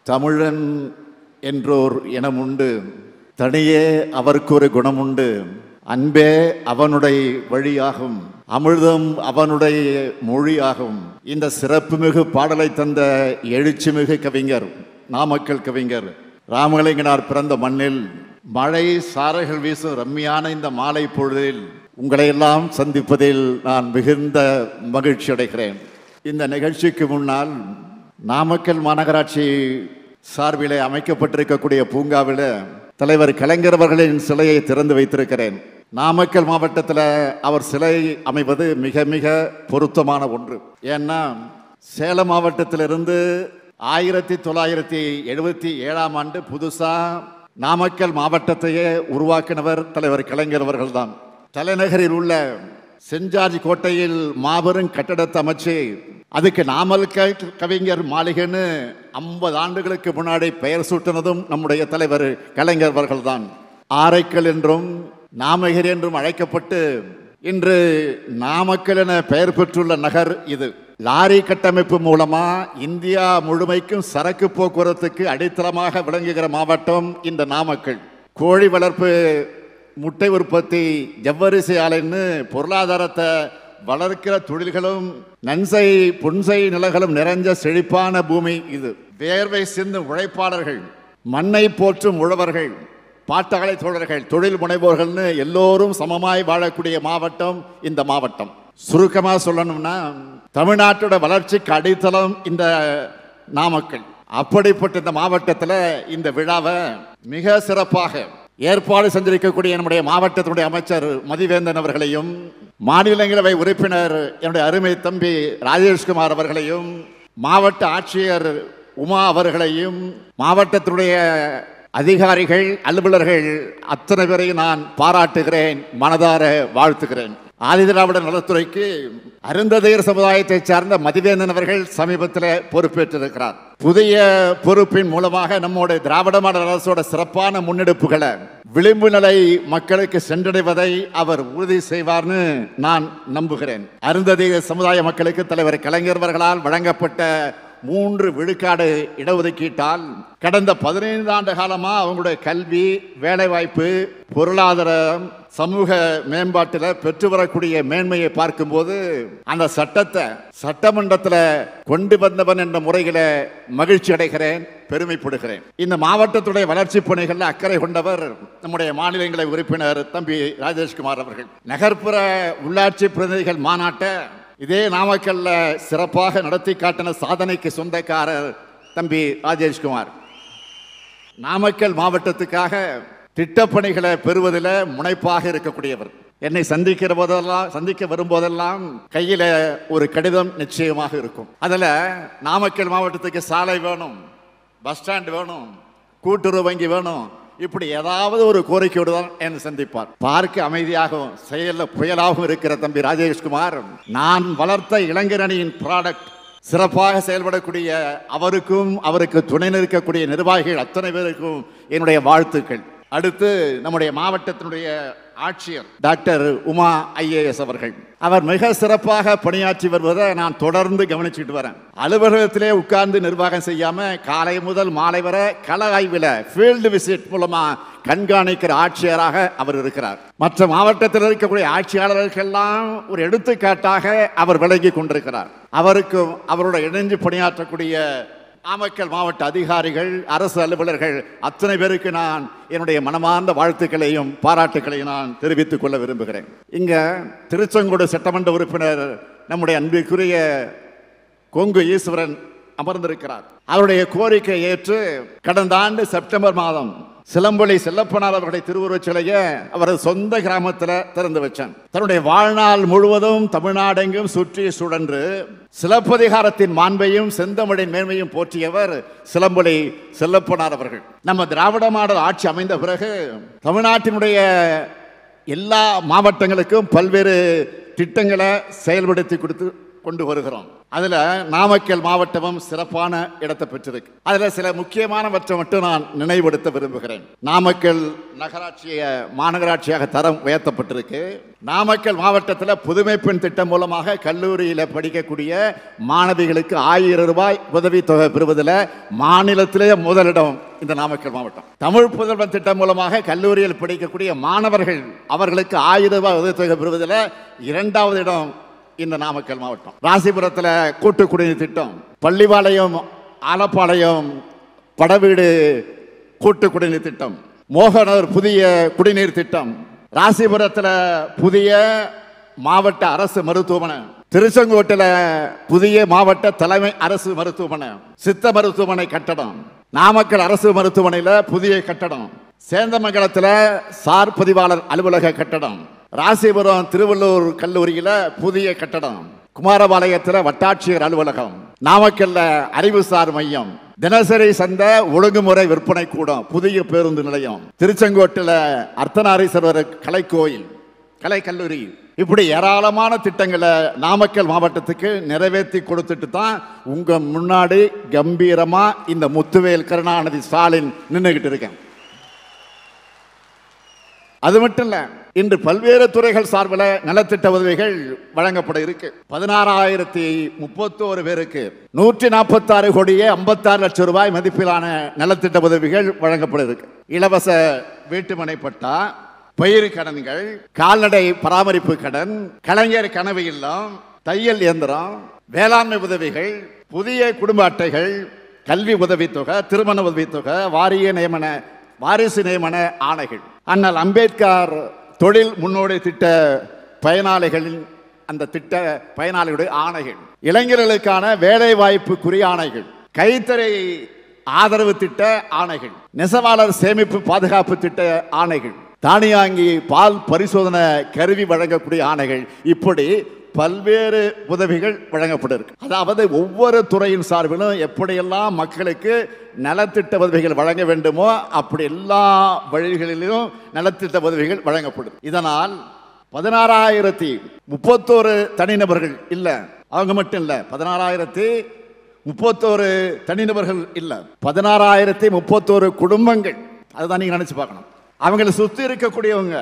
தமிழன் என்றோர் இனமுண்டு தனியே அவருக்கு ஒரு குணமுண்டு அன்பே அவனுடைய வழியாகும் அமிர்தம் அவனுடைய மொழியாகும் இந்த சிறப்புமிகு பாடலை தந்த எழுச்சிமிகு கவிஞர் நாமக்கல் கவிஞர் ராமலிங்கனார் பிறந்த மண்ணில் மழை சாரல்கள் வீசும் ரம்மியான இந்த மாலை பொழுதில் உங்களை எல்லாம் சந்திப்பதில் நான் மிகுந்த மகிழ்ச்சி அடைகிறேன் இந்த நிகழ்ச்சிக்கு முன்னால் நாமக்கல் மாநகராட்சி சார்பிலே அமைக்கப்பட்டிருக்கக்கூடிய பூங்காவில் தலைவர் கலைஞர் அவர்களின் சிலையை திறந்து வைத்திருக்கிறேன் நாமக்கல் மாவட்டத்தில் அவர் சிலை அமைவது மிக மிக பொருத்தமான ஒன்று ஏன்னா சேலம் மாவட்டத்திலிருந்து ஆயிரத்தி தொள்ளாயிரத்தி எழுபத்தி ஏழாம் ஆண்டு புதுசா நாமக்கல் மாவட்டத்தையே உருவாக்கினவர் தலைவர் கலைஞர் அவர்கள்தான் தலைநகரில் உள்ள சென்ட் ஜார்ஜ் கோட்டையில் மாபெரும் கட்டடத்தை அமைச்சு அதுக்கு நாமல் க- கவிஞர் மாளிகைன்னு ஐம்பது ஆண்டுகளுக்கு முன்னாடி பெயர் சூட்டினதும் நம்முடைய தலைவர் கலைஞர் அவர்கள்தான் ஆரைக்கல் என்றும் நாமகிரி என்றும் அழைக்கப்பட்டு இன்று நாமக்கல் என பெயர் பெற்றுள்ள நகர் இது லாரி கட்டமைப்பு மூலமா இந்தியா முழுமைக்கும் சரக்கு போக்குவரத்துக்கு அடித்தளமாக விளங்குகிற மாவட்டம் இந்த நாமக்கல் கோழி வளர்ப்பு முட்டை உற்பத்தி ஜவ்வரிசி ஆலைன்னு பொருளாதாரத்தை வளர்க்கிற தொழில்களும் நன்சை புன்சை நிலங்களும் நிறைஞ்ச செழிப்பான பூமி இது வேர்வை சிந்தும் உழைப்பாளர்கள் மண்ணை போற்றும் உழவர்கள் பாட்டாளி தோழர்கள் தொழில் முனைவோர்கள்னு எல்லோரும் சமமாய் வாழக்கூடிய மாவட்டம் இந்த மாவட்டம் சுருக்கமா சொல்லணும்னா தமிழ்நாட்டோட வளர்ச்சிக்கு அடித்தளம் இந்த நாமக்கல் அப்படிப்பட்ட இந்த மாவட்டத்தில் இந்த விழாவை மிக சிறப்பாக ஏற்பாடு செஞ்சிருக்கக்கூடிய நம்முடைய மாவட்டத்தினுடைய அமைச்சர் மதிவேந்தன் அவர்களையும் மாநிலங்களவை உறுப்பினர் என்னுடைய அருமை தம்பி ராஜேஷ்குமார் அவர்களையும் மாவட்ட ஆட்சியர் உமா அவர்களையும் மாவட்டத்தினுடைய அதிகாரிகள் அலுவலர்கள் அத்தனை பேரையும் நான் பாராட்டுகிறேன் மனதார வாழ்த்துகிறேன் ஆதிதிராவிட நலத்துறைக்கு அருந்ததையர் சமுதாயத்தைச் சார்ந்த மதிவேந்தன் அவர்கள் சமீபத்தில் பொறுப்பேற்றிருக்கிறார் புதிய பொறுப்பின் மூலமாக நம்முடைய திராவிட மாடல் அரசோட சிறப்பான முன்னெடுப்புகளை விளிம்பு நிலை மக்களுக்கு சென்றடைவதை அவர் உறுதி செய்வார்னு நான் நம்புகிறேன் அருந்ததியர் சமுதாய மக்களுக்கு தலைவர் கலைஞர் அவர்களால் வழங்கப்பட்ட மூன்று விழுக்காடு இடஒதுக்கீட்டால் கடந்த பதினைந்து ஆண்டு காலமா அவங்களுடைய கல்வி வேலைவாய்ப்பு பொருளாதாரம் சமூக மேம்பாட்டில் பெற்று வரக்கூடிய மேன்மையை பார்க்கும்போது அந்த சட்டத்தை சட்டமன்றத்தில் கொண்டு வந்தவன் என்ற முறையில மகிழ்ச்சி அடைகிறேன் பெருமைப்படுகிறேன் இந்த மாவட்டத்துடைய வளர்ச்சி பணிகளில் அக்கறை கொண்டவர் நம்முடைய மாநிலங்களை உறுப்பினர் தம்பி ராஜேஷ்குமார் அவர்கள் நகர்ப்புற உள்ளாட்சி பிரதிநிதிகள் மாநாட்டை இதே நாமக்கல்ல சிறப்பாக நடத்தி காட்டின சாதனைக்கு சொந்தக்காரர் தம்பி ராஜேஷ்குமார் நாமக்கல் மாவட்டத்துக்காக திட்டப்பணிகளை பெறுவதில் முனைப்பாக இருக்கக்கூடியவர் என்னை சந்திக்கிற போதெல்லாம் சந்திக்க வரும்போதெல்லாம் கையில ஒரு கடிதம் நிச்சயமாக இருக்கும் அதுல நாமக்கல் மாவட்டத்துக்கு சாலை வேணும் பஸ் ஸ்டாண்ட் வேணும் கூட்டுறவு வங்கி வேணும் இப்படி ஏதாவது ஒரு கோரிக்கையோடு தான் என்னை சந்திப்பார் பார்க்க அமைதியாகவும் செயல்ல புயலாகவும் இருக்கிற தம்பி ராஜேஷ்குமார் நான் வளர்த்த இளைஞரணியின் ப்ராடக்ட் சிறப்பாக செயல்படக்கூடிய அவருக்கும் அவருக்கு துணை நிற்கக்கூடிய நிர்வாகிகள் அத்தனை பேருக்கும் என்னுடைய வாழ்த்துக்கள் அடுத்து நம்முடைய மாவட்டத்தினுடைய ஆட்சியர் டாக்டர் உமா ஐஏஎஸ் அவர்கள் அவர் மிக சிறப்பாக பணியாற்றி வருவதை நான் தொடர்ந்து கவனிச்சுட்டு வரேன் அலுவலகத்திலே உட்கார்ந்து நிர்வாகம் செய்யாம காலை முதல் மாலை வரை கள ஆய்வில் ஃபீல்டு விசிட் மூலமா கண்காணிக்கிற ஆட்சியராக அவர் இருக்கிறார் மற்ற மாவட்டத்தில் இருக்கக்கூடிய ஆட்சியாளர்களுக்கெல்லாம் ஒரு எடுத்துக்காட்டாக அவர் விளங்கி கொண்டிருக்கிறார் அவருக்கும் அவரோட இணைஞ்சு பணியாற்றக்கூடிய நாமக்கல் மாவட்ட அதிகாரிகள் அரசு அலுவலர்கள் அத்தனை பேருக்கு நான் என்னுடைய மனமார்ந்த வாழ்த்துக்களையும் பாராட்டுக்களையும் நான் தெரிவித்துக் கொள்ள விரும்புகிறேன் இங்க திருச்செங்கோடு சட்டமன்ற உறுப்பினர் நம்முடைய அன்பிற்குரிய கொங்கு ஈஸ்வரன் அமர்ந்திருக்கிறார் அவருடைய கோரிக்கை ஏற்று கடந்த ஆண்டு செப்டம்பர் மாதம் சிலம்பொலி செல்லப்பனார் அவருடைய திருவுருவச் சிலையை அவரது சொந்த கிராமத்தில் திறந்து வச்சான் தன்னுடைய வாழ்நாள் முழுவதும் தமிழ்நாடெங்கும் சுற்றி சுழன்று சிலப்பதிகாரத்தின் மாண்பையும் செந்தமிழின் மேன்மையும் போற்றியவர் சிலம்பொலி செல்லப்பனார் அவர்கள் நம்ம திராவிட மாடல் ஆட்சி அமைந்த பிறகு தமிழ்நாட்டினுடைய எல்லா மாவட்டங்களுக்கும் பல்வேறு திட்டங்களை செயல்படுத்தி கொடுத்து கொண்டு வருகிறோம் அதுல நாமக்கல் மாவட்டமும் சிறப்பான இடத்தை பெற்றிருக்கு அதுல சில முக்கியமானவற்றை மட்டும் நான் நினைவுபடுத்த விரும்புகிறேன் நாமக்கல் நகராட்சிய மாநகராட்சியாக தரம் உயர்த்தப்பட்டிருக்கு நாமக்கல் மாவட்டத்தில் புதுமை பெண் திட்டம் மூலமாக கல்லூரியில் படிக்கக்கூடிய மாணவிகளுக்கு ஆயிரம் ரூபாய் உதவித்தொகை பெறுவதில் மாநிலத்திலேயே முதலிடம் இந்த நாமக்கல் மாவட்டம் தமிழ் புதல்வன் திட்டம் மூலமாக கல்லூரியில் படிக்கக்கூடிய மாணவர்கள் அவர்களுக்கு ஆயிரம் ரூபாய் உதவித்தொகை பெறுவதில் இரண்டாவது இடம் இந்த நாமக்கல் மாவட்டம் ராசிபுரத்தில் கூட்டு குடிநீர் திட்டம் பள்ளிபாளையம் ஆலப்பாளையம் படவீடு கூட்டு குடிநீர் திட்டம் மோகனூர் புதிய குடிநீர் திட்டம் ராசிபுரத்தில் புதிய மாவட்ட அரசு மருத்துவமனை திருச்செங்கோட்டில் புதிய மாவட்ட தலைமை அரசு மருத்துவமனை சித்த மருத்துவமனை கட்டடம் நாமக்கல் அரசு மருத்துவமனையில் புதிய கட்டடம் சேந்தமங்கலத்தில் சார் பதிவாளர் அலுவலக கட்டடம் ராசிபுரம் திருவள்ளூர் கல்லூரியில் புதிய கட்டடம் குமாரபாளையத்தில் வட்டாட்சியர் அலுவலகம் நாமக்கல்ல அறிவுசார் மையம் தினசரி சந்தை ஒழுங்குமுறை விற்பனை கூடம் புதிய பேருந்து நிலையம் திருச்செங்கோட்டில் அர்த்தநாரீஸ்வரர் கலைக்கோயில் கலை கல்லூரி இப்படி ஏராளமான திட்டங்களை நாமக்கல் மாவட்டத்துக்கு நிறைவேற்றி கொடுத்துட்டு தான் உங்க முன்னாடி கம்பீரமா இந்த முத்துவேல் கருணாநிதி ஸ்டாலின் நின்றுகிட்டு இருக்கேன் அது மட்டும் இல்ல இன்று பல்வேறு துறைகள் சார்பில் நலத்திட்ட உதவிகள் வழங்கப்பட இருக்கு பதினாறாயிரத்தி முப்பத்தோரு பேருக்கு நூற்றி நாற்பத்தாறு கோடியே ஐம்பத்தாறு லட்சம் ரூபாய் மதிப்பிலான நலத்திட்ட உதவிகள் வழங்கப்பட இருக்கு இலவச வீட்டுமனை பட்டா பயிர் கடன்கள் கால்நடை பராமரிப்பு கடன் கலைஞர் கனவு இல்லம் தையல் இயந்திரம் வேளாண்மை உதவிகள் புதிய குடும்ப அட்டைகள் கல்வி உதவித்தொகை திருமண உதவித்தொகை வாரிய நியமன வாரிசு நியமன ஆணைகள் அண்ணல் அம்பேத்கர் தொழில் முன்னோடி திட்ட பயனாளிகளின் அந்த திட்ட பயனாளிகளுடைய ஆணைகள் இளைஞர்களுக்கான வேலை வாய்ப்பு குறியாணைகள் கைத்தறி ஆதரவு திட்ட ஆணைகள் நெசவாளர் சேமிப்பு பாதுகாப்பு திட்ட ஆணைகள் தானியாங்கி பால் பரிசோதனை கருவி வழங்கக்கூடிய ஆணைகள் இப்படி பல்வேறு உதவிகள் வழங்கப்பட்டிருக்கு அதாவது ஒவ்வொரு துறையின் சார்பிலும் எப்படியெல்லாம் மக்களுக்கு நலத்திட்ட உதவிகள் வழங்க வேண்டுமோ அப்படி எல்லா வழிகளிலும் நலத்திட்ட உதவிகள் வழங்கப்படும் இதனால் பதினாறாயிரத்தி முப்பத்தோரு தனிநபர்கள் இல்லை அவங்க மட்டும் இல்லை பதினாறாயிரத்தி முப்பத்தோரு தனிநபர்கள் இல்லை பதினாறாயிரத்தி முப்பத்தோரு குடும்பங்கள் அதுதான் நீங்க நினைச்சு பார்க்கணும் அவங்களை சுத்தி இருக்கக்கூடியவங்க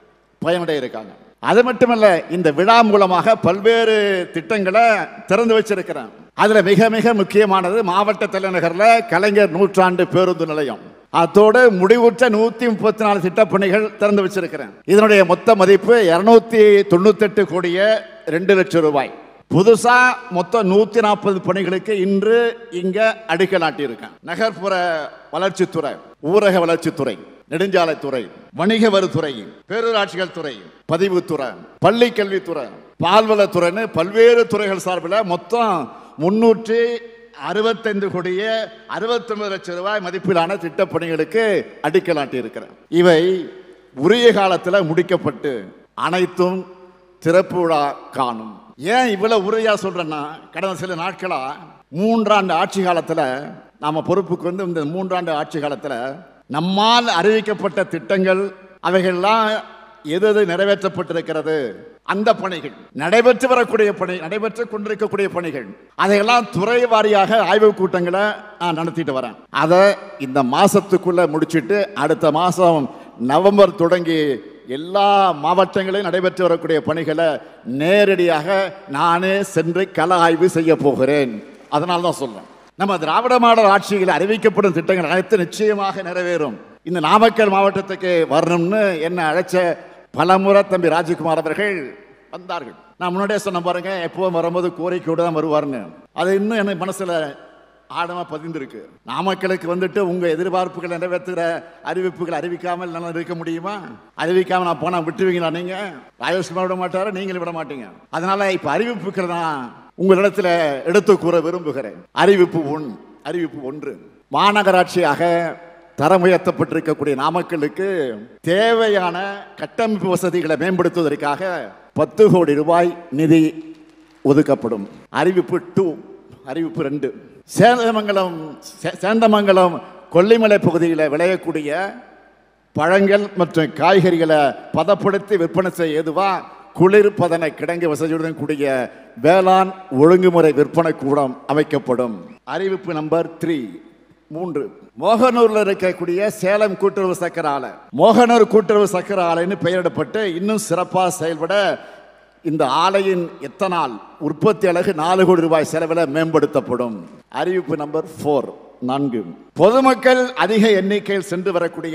பயனடைய இருக்காங்க அது மட்டுமல்ல இந்த விழா மூலமாக பல்வேறு திட்டங்களை திறந்து வச்சிருக்கிறேன் அதுல மிக மிக முக்கியமானது மாவட்ட தலைநகர்ல கலைஞர் நூற்றாண்டு பேருந்து நிலையம் அதோடு முடிவுற்ற நூத்தி முப்பத்தி நாலு திட்டப்பணிகள் திறந்து வச்சிருக்கிறேன் இதனுடைய மொத்த மதிப்பு இருநூத்தி தொண்ணூத்தெட்டு கோடியே ரெண்டு லட்சம் ரூபாய் புதுசா மொத்தம் நூத்தி நாற்பது பணிகளுக்கு இன்று இங்க அடிக்கல் நாட்டியிருக்கேன் நகர்ப்புற வளர்ச்சித்துறை ஊரக வளர்ச்சித்துறை நெடுஞ்சாலைத்துறை வணிக வரித்துறை பேரூராட்சிகள் துறை பதிவுத்துறை பள்ளி கல்வித்துறை பால்வளத்துறைன்னு பல்வேறு துறைகள் சார்பில் மொத்தம் முன்னூற்றி அறுபத்தைந்து கோடியே அறுபத்தொன்பது லட்சம் ரூபாய் மதிப்பிலான திட்டப்பணிகளுக்கு அடிக்கல் நாட்டியிருக்கிறேன் இவை உரிய காலத்தில் முடிக்கப்பட்டு அனைத்தும் திறப்பு விழா காணும் ஏன் இவ்வளவு உறுதியா சொல்றேன்னா கடந்த சில நாட்களா மூன்றாண்டு ஆட்சி காலத்துல நாம பொறுப்புக்கு வந்து இந்த மூன்றாண்டு ஆட்சி காலத்துல நம்மால் அறிவிக்கப்பட்ட திட்டங்கள் அவைகள்லாம் எது எது நிறைவேற்றப்பட்டிருக்கிறது அந்த பணிகள் நடைபெற்று வரக்கூடிய பணி நடைபெற்று கொண்டிருக்கக்கூடிய பணிகள் அதையெல்லாம் துறை வாரியாக ஆய்வுக் கூட்டங்களை நான் நடத்திட்டு வரேன் அதை இந்த மாசத்துக்குள்ள முடிச்சிட்டு அடுத்த மாசம் நவம்பர் தொடங்கி எல்லா மாவட்டங்களிலும் நடைபெற்று வரக்கூடிய பணிகளை நேரடியாக நானே சென்று கள ஆய்வு செய்ய போகிறேன் அதனால தான் சொல்றேன் நம்ம திராவிட மாடல் ஆட்சியில் அறிவிக்கப்படும் திட்டங்கள் அனைத்து நிச்சயமாக நிறைவேறும் இந்த நாமக்கல் மாவட்டத்துக்கு வரணும்னு என்ன அழைச்ச பலமுறை தம்பி ராஜ்குமார் அவர்கள் வந்தார்கள் நான் முன்னாடியே சொன்ன பாருங்க எப்பவும் வரும்போது கோரிக்கையோடு தான் வருவார்னு அது இன்னும் என் மனசுல ஆழமா பதிந்திருக்கு நாமக்கலுக்கு வந்துட்டு உங்க எதிர்பார்ப்புகளை நிறைவேற்றுகிற அறிவிப்புகள் அறிவிக்காமல் நல்லா இருக்க முடியுமா அறிவிக்காம நான் போனா விட்டுருவீங்களா நீங்க ராஜேஷ்குமார் விட மாட்டாரு நீங்களும் விட மாட்டீங்க அதனால இப்ப அறிவிப்புகள் நான் உங்களிடத்துல எடுத்து கூற விரும்புகிறேன் அறிவிப்பு ஒன் அறிவிப்பு ஒன்று மாநகராட்சியாக தரம் உயர்த்தப்பட்டிருக்கக்கூடிய நாமக்கலுக்கு தேவையான கட்டமைப்பு வசதிகளை மேம்படுத்துவதற்காக பத்து கோடி ரூபாய் நிதி ஒதுக்கப்படும் அறிவிப்பு டூ அறிவிப்பு ரெண்டு சேந்தமங்கலம் சே- சேந்தமங்கலம் கொல்லிமலை பகுதியில் விளையக்கூடிய பழங்கள் மற்றும் காய்கறிகளை பதப்படுத்தி விற்பனை செய்ய ஏதுவா குளிர்பதன கிடங்கு வசதியுடன் கூடிய வேளாண் ஒழுங்குமுறை விற்பனை கூடம் அமைக்கப்படும் அறிவிப்பு நம்பர் த்ரீ மூன்று மோகனூர்ல இருக்கக்கூடிய சேலம் கூட்டுறவு சக்கர ஆலை மோகனூர் கூட்டுறவு சக்கர ஆலைன்னு பெயரிடப்பட்டு இன்னும் சிறப்பாக செயல்பட இந்த ஆலையின் எத்தனால் உற்பத்தி அலகு நாலு கோடி ரூபாய் செலவில் மேம்படுத்தப்படும் அறிவிப்பு நம்பர் ஃபோர் நான்கு பொதுமக்கள் அதிக எண்ணிக்கையில் சென்று வரக்கூடிய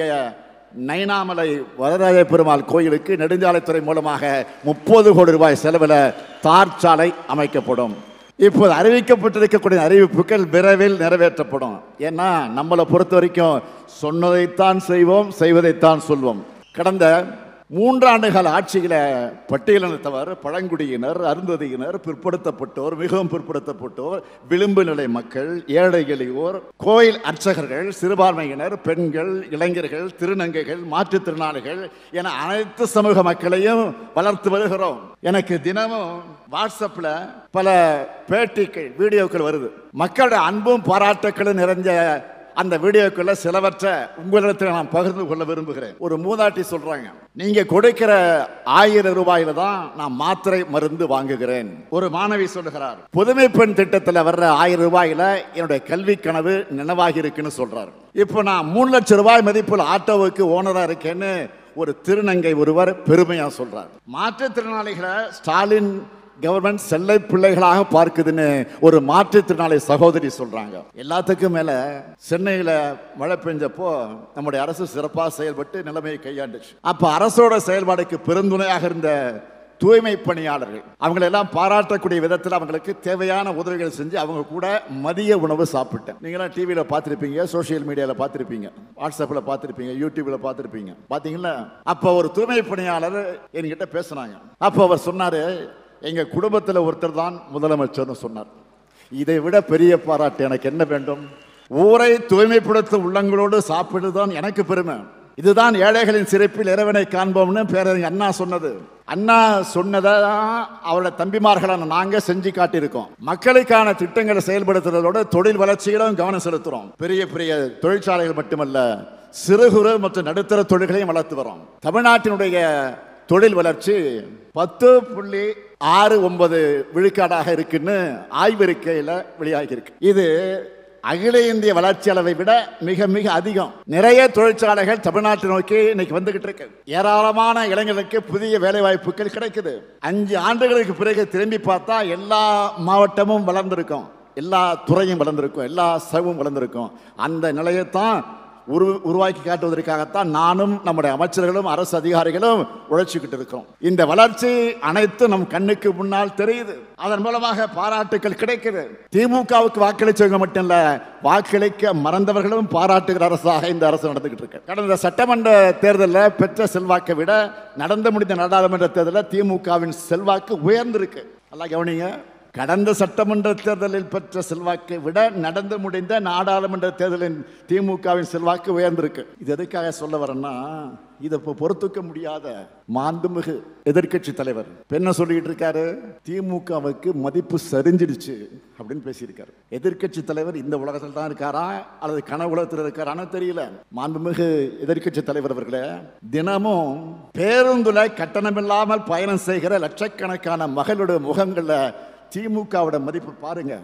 நைனாமலை வரதராஜ பெருமாள் கோயிலுக்கு நெடுஞ்சாலைத்துறை மூலமாக முப்பது கோடி ரூபாய் செலவில் தார் சாலை அமைக்கப்படும் இப்போது அறிவிக்கப்பட்டிருக்கக்கூடிய அறிவிப்புகள் விரைவில் நிறைவேற்றப்படும் ஏன்னா நம்மளை பொறுத்த வரைக்கும் சொன்னதைத்தான் செய்வோம் செய்வதைத்தான் சொல்வோம் கடந்த மூன்றாண்டுகால ஆட்சியில பட்டியலினத்தவர் பழங்குடியினர் அருந்ததியினர் பிற்படுத்தப்பட்டோர் மிகவும் பிற்படுத்தப்பட்டோர் விளிம்பு நிலை மக்கள் ஏழை எளியோர் கோயில் அர்ச்சகர்கள் சிறுபான்மையினர் பெண்கள் இளைஞர்கள் திருநங்கைகள் மாற்றுத்திறனாளிகள் என அனைத்து சமூக மக்களையும் வளர்த்து வருகிறோம் எனக்கு தினமும் வாட்ஸ்அப்ல பல பேட்டிகள் வீடியோக்கள் வருது மக்களோட அன்பும் பாராட்டுக்களும் நிறைஞ்ச அந்த வீடியோக்குள்ள சிலவற்றை உங்களிடத்தில் நான் பகிர்ந்து கொள்ள விரும்புகிறேன் ஒரு மூதாட்டி சொல்றாங்க நீங்க கொடுக்கிற ஆயிரம் ரூபாயில தான் நான் மாத்திரை மருந்து வாங்குகிறேன் ஒரு மாணவி சொல்லுகிறார் புதுமை பெண் திட்டத்தில் வர்ற ஆயிரம் ரூபாயில என்னுடைய கல்வி கனவு நினைவாகி இருக்குன்னு சொல்றாரு இப்போ நான் மூணு லட்சம் ரூபாய் மதிப்புள்ள ஆட்டோவுக்கு ஓனரா இருக்கேன்னு ஒரு திருநங்கை ஒருவர் பெருமையா சொல்றார் மாற்றுத்திறனாளிகளை ஸ்டாலின் கவர்மெண்ட் செல்லை பிள்ளைகளாக பார்க்குதுன்னு ஒரு மாற்றுத்திறனாளி சகோதரி சொல்றாங்க எல்லாத்துக்கும் மேல சென்னையில மழை பெஞ்சப்போ நம்முடைய அரசு சிறப்பாக செயல்பட்டு நிலைமையை கையாண்டுச்சு அப்ப அரசோட செயல்பாடுக்கு பெருந்துணையாக இருந்த தூய்மை பணியாளர்கள் அவங்களெல்லாம் பாராட்டக்கூடிய விதத்தில் அவங்களுக்கு தேவையான உதவிகள் செஞ்சு அவங்க கூட மதிய உணவு சாப்பிட்டேன் நீங்களாம் டிவியில் பார்த்துருப்பீங்க சோஷியல் மீடியாவில் பார்த்துருப்பீங்க வாட்ஸ்அப்பில் பார்த்துருப்பீங்க யூடியூப்பில் பார்த்துருப்பீங்க பார்த்தீங்களா அப்போ ஒரு தூய்மை பணியாளர் என்கிட்ட பேசுனாங்க அப்போ அவர் சொன்னார் எங்கள் குடும்பத்தில் ஒருத்தர் தான் முதலமைச்சர்னு சொன்னார் இதை விட பெரிய பாராட்டு எனக்கு என்ன வேண்டும் ஊரை தூய்மைப்படுத்தும் உள்ளங்களோடு சாப்பிடுதான் எனக்கு பெருமை இதுதான் ஏழைகளின் சிறப்பில் இறைவனை காண்போம்னு பேரறிஞர் அண்ணா சொன்னது அண்ணா சொன்னதை அவரோட தம்பிமார்களான நாங்க செஞ்சு காட்டியிருக்கோம் மக்களுக்கான திட்டங்களை செயல்படுத்துறதோட தொழில் வளர்ச்சியிலும் கவனம் செலுத்துறோம் பெரிய பெரிய தொழிற்சாலைகள் மட்டுமல்ல சிறு குறு மற்றும் நடுத்தர தொழில்களையும் வளர்த்து வரோம் தமிழ்நாட்டினுடைய தொழில் வளர்ச்சி பத்து புள்ளி ஆறு ஒன்பது விழுக்காடாக இருக்குன்னு ஆய்வறிக்கையில் வெளியாகி இருக்கு இது அகில இந்திய வளர்ச்சி அளவை விட மிக மிக அதிகம் நிறைய தொழிற்சாலைகள் தமிழ்நாட்டை நோக்கி இன்னைக்கு வந்துகிட்டு இருக்கு ஏராளமான இளைஞர்களுக்கு புதிய வேலை வாய்ப்புகள் கிடைக்குது அஞ்சு ஆண்டுகளுக்கு பிறகு திரும்பி பார்த்தா எல்லா மாவட்டமும் வளர்ந்திருக்கும் எல்லா துறையும் வளர்ந்திருக்கும் எல்லா சகவும் வளர்ந்திருக்கும் அந்த நிலையைத்தான் உரு உருவாக்கி காட்டுவதற்காகத்தான் நானும் நம்முடைய அமைச்சர்களும் அரசு அதிகாரிகளும் உழைச்சிக்கிட்டு இருக்கோம் இந்த வளர்ச்சி அனைத்தும் நம் கண்ணுக்கு முன்னால் தெரியுது அதன் மூலமாக பாராட்டுகள் கிடைக்குது திமுகவுக்கு வாக்களிச்சவங்க மட்டும் இல்ல வாக்களிக்க மறந்தவர்களும் பாராட்டுகிற அரசாக இந்த அரசு நடந்துகிட்டு இருக்கு கடந்த சட்டமன்ற தேர்தலில் பெற்ற செல்வாக்கை விட நடந்து முடிந்த நாடாளுமன்ற தேர்தலில் திமுகவின் செல்வாக்கு உயர்ந்திருக்கு நல்லா கவனிங்க கடந்த சட்டமன்ற தேர்தலில் பெற்ற செல்வாக்கை விட நடந்து முடிந்த நாடாளுமன்ற தேர்தலின் திமுகவின் செல்வாக்கு உயர்ந்திருக்கு இது எதுக்காக சொல்ல வரேன்னா இதை இப்போ பொறுத்துக்க முடியாத மாண்புமிகு எதிர்க்கட்சி தலைவர் இப்ப என்ன சொல்லிட்டு இருக்காரு திமுகவுக்கு மதிப்பு சரிஞ்சிடுச்சு அப்படின்னு பேசியிருக்காரு எதிர்க்கட்சி தலைவர் இந்த உலகத்தில் தான் இருக்காரா அல்லது கன உலகத்தில் இருக்காரான்னு தெரியல மாண்புமிகு எதிர்க்கட்சி தலைவர் அவர்களே தினமும் பேருந்துல கட்டணமில்லாமல் பயணம் செய்கிற லட்சக்கணக்கான மகளுடைய முகங்கள்ல திமுகவோட மதிப்பு பாருங்க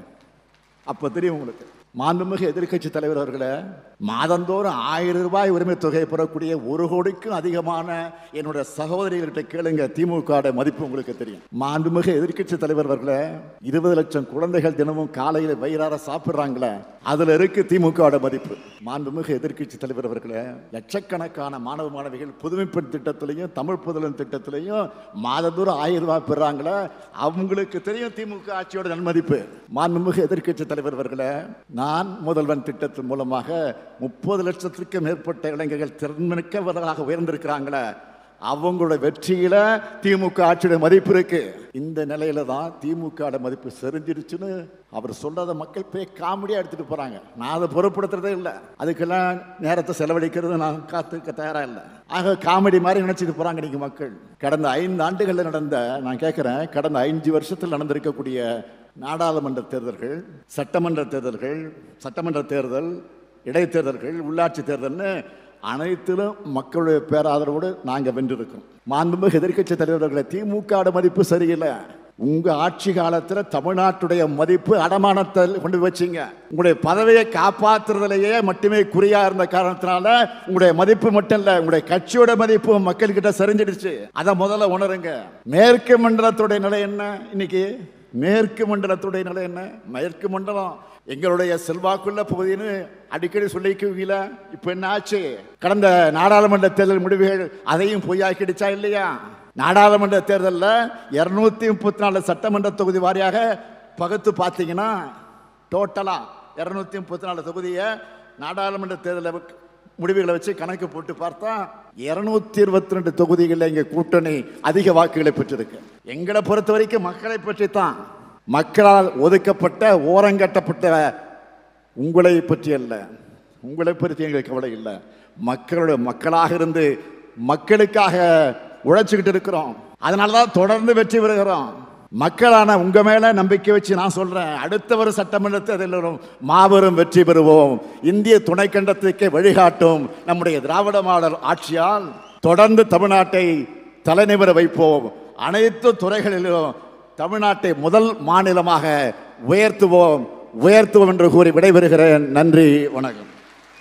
அப்ப தெரியும் உங்களுக்கு மாண்புமிகு எதிர்க்கட்சி தலைவர் அவர்களே மாதந்தோறும் ஆயிரம் ரூபாய் உரிமை தொகை பெறக்கூடிய ஒரு கோடிக்கும் அதிகமான என்னுடைய சகோதரிகள்கிட்ட கேளுங்க திமுக மதிப்பு உங்களுக்கு தெரியும் மாண்புமிகு எதிர்க்கட்சி தலைவர் அவர்களே இருபது லட்சம் குழந்தைகள் தினமும் காலையில வயிறார சாப்பிடுறாங்களே அதுல இருக்கு திமுக மதிப்பு மாண்புமிகு எதிர்க்கட்சி தலைவர் அவர்களே லட்சக்கணக்கான மாணவ மாணவிகள் புதுமைப்பெண் திட்டத்திலையும் தமிழ் புதலன் திட்டத்திலையும் மாதந்தோறும் ஆயிரம் ரூபாய் பெறாங்களே அவங்களுக்கு தெரியும் திமுக ஆட்சியோட நன்மதிப்பு மாண்புமிகு எதிர்க்கட்சி தலைவர் அவர்களே நான் முதல்வன் திட்டத்தின் மூலமாக முப்பது லட்சத்திற்கும் மேற்பட்ட இளைஞர்கள் திறன்மிக்கவர்களாக உயர்ந்திருக்கிறாங்களே அவங்களோட வெற்றியில திமுக ஆட்சியோட மதிப்பு இருக்கு இந்த நிலையில தான் திமுக மதிப்பு செறிஞ்சிருச்சுன்னு அவர் சொல்றத மக்கள் போய் காமெடியா எடுத்துட்டு போறாங்க நான் அதை பொருட்படுத்துறதே இல்லை அதுக்கெல்லாம் நேரத்தை செலவழிக்கிறது நான் காத்துக்க தயாரா இல்லை ஆக காமெடி மாதிரி நினைச்சிட்டு போறாங்க இன்னைக்கு மக்கள் கடந்த ஐந்து ஆண்டுகளில் நடந்த நான் கேட்கிறேன் கடந்த ஐந்து வருஷத்தில் நடந்திருக்கக்கூடிய நாடாளுமன்ற தேர்தல்கள் சட்டமன்ற தேர்தல்கள் சட்டமன்ற தேர்தல் இடைத்தேர்தல்கள் உள்ளாட்சி தேர்தல்னு அனைத்திலும் மக்களுடைய பேராதரவோடு நாங்கள் வென்றிருக்கோம் மாண்புமிகு எதிர்க்கட்சி தலைவர்களை திமுக மதிப்பு சரியில்லை உங்க ஆட்சி காலத்துல தமிழ்நாட்டுடைய மதிப்பு அடமானத்தை கொண்டு போய் வச்சீங்க உங்களுடைய பதவியை காப்பாத்துறதுலயே மட்டுமே குறியா இருந்த காரணத்தினால உங்களுடைய மதிப்பு மட்டும் இல்ல உங்களுடைய கட்சியோட மதிப்பு மக்கள்கிட்ட சரிஞ்சிடுச்சு அதை முதல்ல உணருங்க மேற்கு மண்டலத்துடைய நிலை என்ன இன்னைக்கு மேற்கு மண்டலத்துடைய நிலை என்ன மேற்கு மண்டலம் எங்களுடைய செல்வாக்குள்ள பகுதின்னு அடிக்கடி சொல்லிக்குவீங்கள இப்ப என்ன ஆச்சு கடந்த நாடாளுமன்ற தேர்தல் முடிவுகள் அதையும் பொய்யாக்கிடுச்சா இல்லையா நாடாளுமன்ற தேர்தலில் இருநூத்தி முப்பத்தி நாலு சட்டமன்ற தொகுதி வாரியாக பகுத்து பார்த்தீங்கன்னா டோட்டலா இருநூத்தி முப்பத்தி நாலு தொகுதியை நாடாளுமன்ற தேர்தலில் முடிவுகளை வச்சு கணக்கு போட்டு பார்த்தா இருநூத்தி இருபத்தி ரெண்டு தொகுதிகளில் எங்க கூட்டணி அதிக வாக்குகளை பெற்றிருக்கு எங்களை பொறுத்த வரைக்கும் மக்களை பற்றி தான் மக்களால் ஒதுக்கப்பட்ட ஓரங்கட்டப்பட்ட உங்களை பற்றி அல்ல உங்களை பற்றி எங்களுக்கு கவலை இல்லை மக்களுடைய மக்களாக இருந்து மக்களுக்காக உழைச்சிக்கிட்டு இருக்கிறோம் அதனால தான் தொடர்ந்து வெற்றி பெறுகிறோம் மக்களான உங்க மேல நம்பிக்கை வச்சு நான் சொல்றேன் அடுத்த ஒரு சட்டமன்ற தேர்தலிலும் மாபெரும் வெற்றி பெறுவோம் இந்திய துணைக்கண்டத்துக்கே வழிகாட்டும் நம்முடைய திராவிட மாடல் ஆட்சியால் தொடர்ந்து தமிழ்நாட்டை தலைநிமிர வைப்போம் அனைத்து துறைகளிலும் தமிழ்நாட்டை முதல் மாநிலமாக உயர்த்துவோம் உயர்த்துவோம் என்று கூறி விடைபெறுகிறேன் நன்றி வணக்கம்